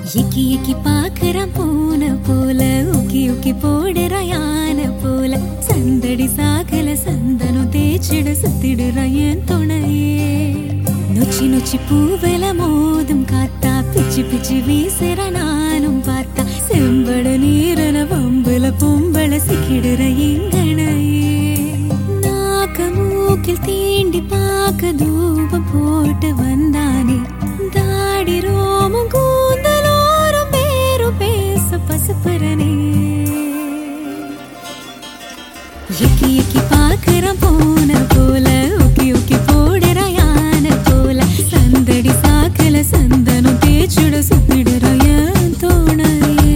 எக்கி எக்கி பாக்குறான் பூனை போல உக்கி உக்கி போடுற யானை போல சந்தடி சாகல சந்தனம் தேய்ச்சிட சுத்திடுற என் துணையே நொச்சி நொச்சி பூவெல மோதும் காத்தா பிச்சு பிச்சு வீசுற நானும் பார்த்தா செம்பட நீரன வம்புல பொம்பள சிக்கிடுற எங்கனையே நாக்க மூக்கில் தீண்டி பார்க்க தூபம் போட்டு வந்தானே தாடி ரோமும் கூந்தலோரும் பேரும் பேச பசுப்புறனே எக்கி எக்கி பார்க்கறான் போன போல உக்கி உக்கி போடுற யானை போல சந்தடி சாக்கல சந்தனம் தேய்ச்சுட சுத்திடுற என் தோணையே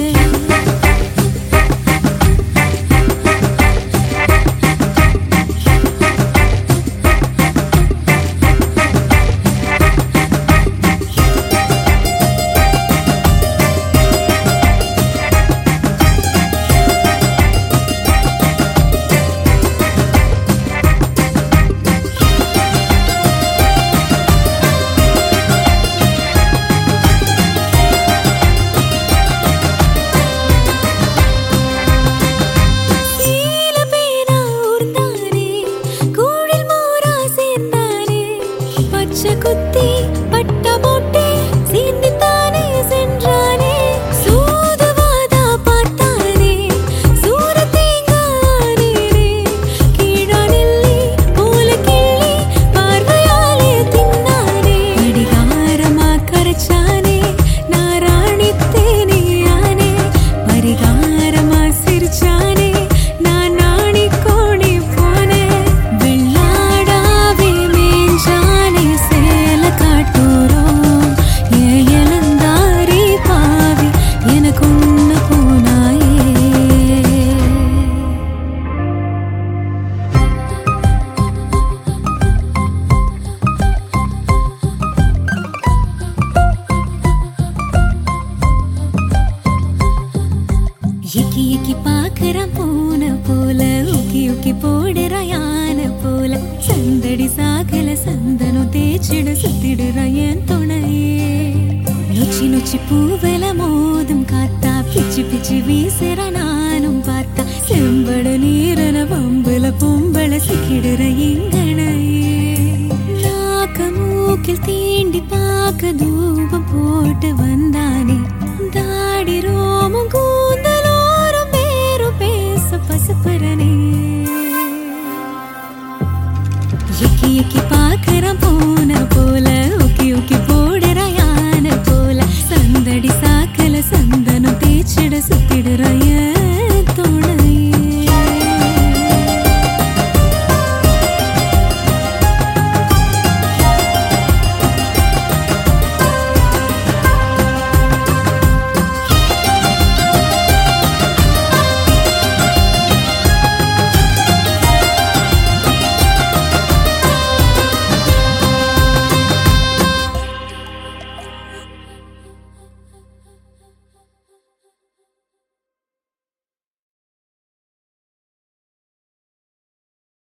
சீல பேனா ஊர்ந்தானே கூழில் மோரா சேர்ந்தானே பச்சை குத்தி பட்ட போட்டே சீந்தித்தானே சென்றானே சூதுவாதா பார்த்தானே சூர தேங்கானே கீழா நெல்லி போல கிள்ளி பார்வையாலே தின்னானே அடிகாரமா கரைச்சானே நாராணி தேனியானே பரிகாரமா சிரிச்சானே நான் நாணி கோணி போனேன் வெள்ளாடாவே மேஞ்சானே சேல காட்டூரோம் ஏன் இளந்தாரி பாவி எனக்கு உன்ன போனாயே எக்கி எக்கி பாக்குறான் பூனை போல உக்கி உக்கி போடுற யானை போல சந்தடி சாகல சந்தனம் தேய்ச்சிட சுத்திடுற என் துணையே நொச்சி நொச்சி பூவெல மோதும் காத்தா பிச்சு பிச்சு வீசுற நானும் பார்த்தா செம்பட நீரன வம்புல பொம்பள சிக்கிடுற எங்கனையே நாக்க மூக்கில் தீண்டி பார்க்க தூபம் போட்டு வந்தானே தாடி ரோமும் கூந்தலோரும் பேரும் பேச பசுப்புறனே எக்கி எக்கி பார்க்க